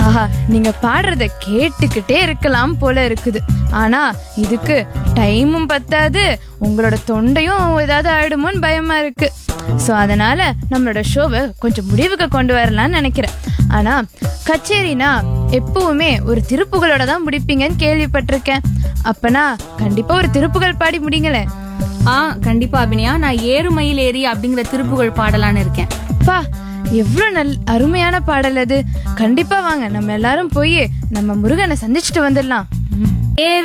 ஆஹா நீங்க பாடுறத கேட்டுக்கிட்டே இருக்கலாம் போல இருக்குது ஆனா இதுக்கு டைமும் பத்தாது உங்களோட தொண்டையும் ஏதாவது ஆயிடுமோன்னு பயமா இருக்கு ஸோ அதனால நம்மளோட ஷோவை கொஞ்சம் முடிவுக்கு கொண்டு வரலாம்னு நினைக்கிறேன் ஆனா கச்சேரினா எப்பவுமே ஒரு திருப்புகளோட தான் முடிப்பீங்கன்னு கேள்விப்பட்டிருக்கேன் அப்பனா கண்டிப்பா ஒரு திருப்புகள் பாடி முடிங்களேன் ஆ கண்டிப்பா அபினியா நான் ஏறுமயில் ஏறி அப்படிங்கிற திருப்புகழ் பாடலான்னு இருக்கேன் பா எவ்வளவு நல் அருமையான பாடல் அது கண்டிப்பா வாங்க நம்ம எல்லாரும் போய் நம்ம முருகனை சந்திச்சுட்டு வந்துடலாம் ம். ஏறு